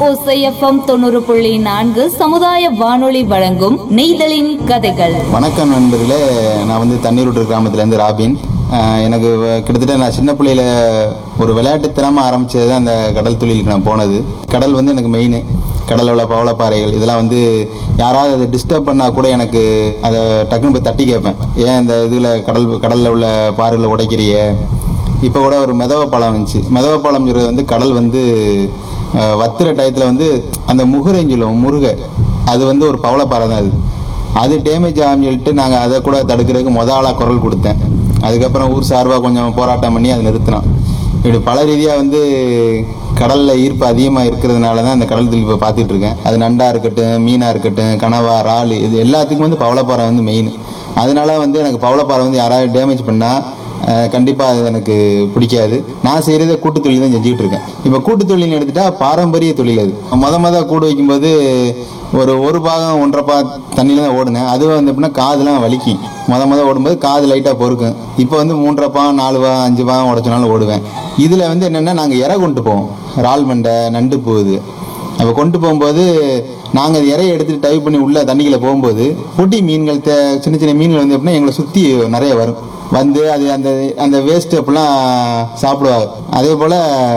ஓசை எஃப்எம் தொண்ணூறு புள்ளி நான்கு சமுதாய வானொலி வழங்கும் நெய்தலின் கதைகள் வணக்கம் நண்பர்களே நான் வந்து தண்ணீருட்டு கிராமத்துலேருந்து ராபின் ஆஹ் எனக்கு வ- கிட்டத்தட்ட நான் சின்ன பிள்ளையில ஒரு விளையாட்டு திறமை ஆரம்பிச்சது தான் அந்த கடல் தொழிலுக்கு நான் போனது கடல் வந்து எனக்கு மெயின் கடலில் உள்ள பவளப்பாறைகள் இதெல்லாம் வந்து யாராவது அதை டிஸ்டர்ப் பண்ணால் கூட எனக்கு அதை டக்குன்னு போய் தட்டி கேட்பேன் ஏன் இந்த இதில் கடல் கடலில் உள்ள பாறைகளை உடைக்கிறிய இப்போ கூட ஒரு மெதவ பழம் வந்துச்சு மெதவ பழம்ங்கிறது வந்து கடல் வந்து ஆஹ் வத்துற டயத்தில் வந்து அந்த முகுரைன்னு சொல்லுவோம் முருகை அது வந்து ஒரு பவளப்பாறை தான் அது அது டேமேஜ் ஆகும்னு சொல்லிட்டு நாங்கள் அதை கூட தடுக்கிறதுக்கு முத ஆளாக குரல் கொடுத்தேன் அதுக்கப்புறம் ஊர் சார்பாக கொஞ்சம் போராட்டம் பண்ணி அதை நிறுத்தினோம் இப்படி பல ரீதியாக வந்து கடலில் ஈர்ப்பு அதிகமாக இருக்கிறதுனால தான் அந்த கடல் தொழில் இப்போ பார்த்துட்டு இருக்கேன் அது நண்டாக இருக்கட்டும் மீனாக இருக்கட்டும் கனவா இறால் இது எல்லாத்துக்கும் வந்து பவளப்பாறை வந்து மெயின் அதனால வந்து எனக்கு பவளப்பாறை வந்து யாராவது டேமேஜ் பண்ணால் கண்டிப்பாக அது எனக்கு பிடிக்காது நான் செய்கிறத கூட்டு தொழில் தான் செஞ்சுக்கிட்டு இருக்கேன் இப்போ கூட்டு தொழில்னு எடுத்துட்டா பாரம்பரிய தொழில் அது மொத மொத கூடு வைக்கும்போது ஒரு ஒரு பாகம் ஒன்றரை பா தண்ணியில் தான் ஓடுனேன் அது வந்து எப்படின்னா காதுலாம் வலிக்கும் மொத மொத ஓடும்போது காது லைட்டாக பொறுக்கும் இப்போ வந்து மூன்றரை பா நாலு பா அஞ்சு பா உடச்சினாலும் ஓடுவேன் இதில் வந்து என்னென்னா நாங்கள் இறை கொண்டு போவோம் இறால் மண்டை நண்டு போகுது அப்போ கொண்டு போகும்போது நாங்கள் இறையை எடுத்துட்டு டைப் பண்ணி உள்ள தண்ணிக்குள்ள போகும்போது பொடி மீன்கள் தே சின்ன சின்ன மீன்கள் வந்து எப்படின்னா எங்களை சுற்றி நிறைய வரும் வந்து அது அந்த அந்த வேஸ்ட் அப்படிலாம் சாப்பிடுவாங்க அதே போல்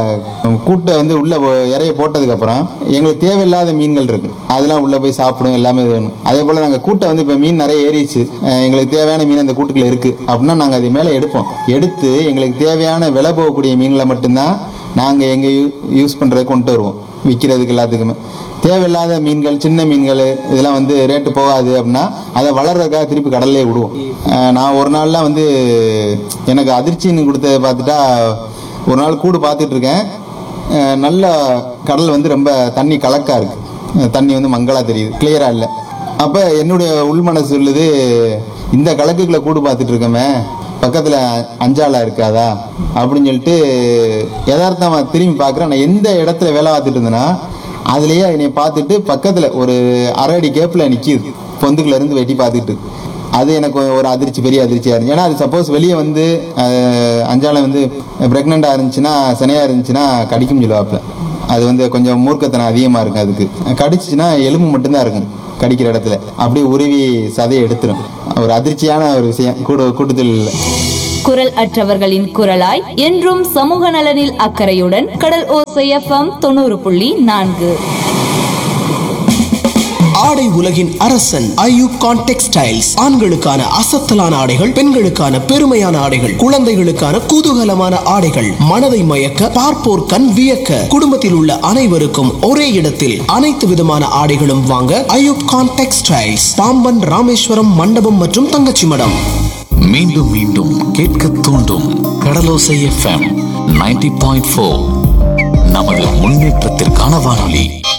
கூட்டை வந்து உள்ள போ- இறைய போட்டதுக்கப்புறம் எங்களுக்கு தேவையில்லாத மீன்கள் இருக்கு அதெல்லாம் உள்ள போய் சாப்பிடும் எல்லாமே இது வேணும் அதே போல் நாங்கள் கூட்டை வந்து இப்போ மீன் நிறைய ஏறிச்சு அஹ் எங்களுக்கு தேவையான மீன் அந்த கூட்டுக்குள்ள இருக்கு அப்படின்னா நாங்கள் அது மேலே எடுப்போம் எடுத்து எங்களுக்கு தேவையான விலை போகக்கூடிய மீன்களை மட்டும்தான் நாங்கள் எங்கள் யூஸ் பண்ணுறதுக்கு கொண்டு வருவோம் விற்கிறதுக்கு எல்லாத்துக்குமே தேவையில்லாத மீன்கள் சின்ன மீன்கள் இதெல்லாம் வந்து ரேட்டு போகாது அப்படின்னா அதை வளர்றதுக்காக திருப்பி கடல்லே விடுவோம் அஹ் நான் ஒரு நாள்லாம் வந்து எனக்கு அதிர்ச்சின்னு கொடுத்ததை பார்த்துட்டா ஒரு நாள் கூடு பார்த்துட்டு இருக்கேன் அஹ் நல்ல கடல் வந்து ரொம்ப தண்ணி கலக்கா இருக்கு அஹ் தண்ணி வந்து மங்களா தெரியுது கிளியரா இல்லை அப்போ என்னுடைய உள்மனசு சொல்லுது இந்த கலக்குக்குள்ள கூடு பார்த்துட்டு இருக்கோமே பக்கத்தில் அஞ்சாளா இருக்காதா அப்படின்னு சொல்லிட்டு யதார்த்தமா திரும்பி பார்க்குறேன் நான் எந்த இடத்துல வேலை பார்த்துட்டு இருந்தேன்னா அதுலயே என்னை பார்த்துட்டு பக்கத்தில் ஒரு அரை அடி கேப்பில் நிற்கிது பொந்துக்குள்ள இருந்து வெட்டி பார்த்துட்டு அது எனக்கு ஒரு அதிர்ச்சி பெரிய அதிர்ச்சியாக இருந்துச்சு ஏன்னா அது சப்போஸ் வெளியே வந்து அஹ், அஞ்சாலை வந்து ப்ரெக்னெண்ட்டாக இருந்துச்சுன்னா சனையாக இருந்துச்சுன்னா கடிக்கும் சொல்லுவாப்புல அது வந்து கொஞ்சம் மூர்க்கத்தனம் அதிகமாக இருக்கும் அதுக்கு கடிச்சிச்சுன்னா எலும்பு மட்டும்தான் இருக்கும் கடிக்கிற இடத்துல அப்படியே உருவி சதையை எடுத்துரும் ஒரு அதிர்ச்சியான ஒரு விஷயம் கூடு கூட்டுத்தொழில் குரல் அற்றவர்களின் குரலாய் என்றும் சமூக நலனில் அக்கறையுடன் கடல் ஓசை எஃப்எம் தொண்ணூறு புள்ளி நான்கு ஆடை உலகின் அரசன் ஐயூப் கான் டெக்ஸ்டைல்ஸ் ஆண்களுக்கான அசத்தலான ஆடைகள் பெண்களுக்கான பெருமையான ஆடைகள் குழந்தைகளுக்கான குதூகலமான ஆடைகள் மனதை மயக்க பார்ப்போர் கண் வியக்க குடும்பத்தில் உள்ள அனைவருக்கும் ஒரே இடத்தில் அனைத்து விதமான ஆடைகளும் வாங்க ஐயூப் கான் டெக்ஸ்டைல்ஸ் பாம்பன் ராமேஸ்வரம் மண்டபம் மற்றும் தங்கச்சி மடம் மீண்டும் மீண்டும் கேட்க தூண்டும் கடலோசை எஃப்எம் 90.4 பாயிண்ட் நமது முன்னேற்றத்திற்கான வானொலி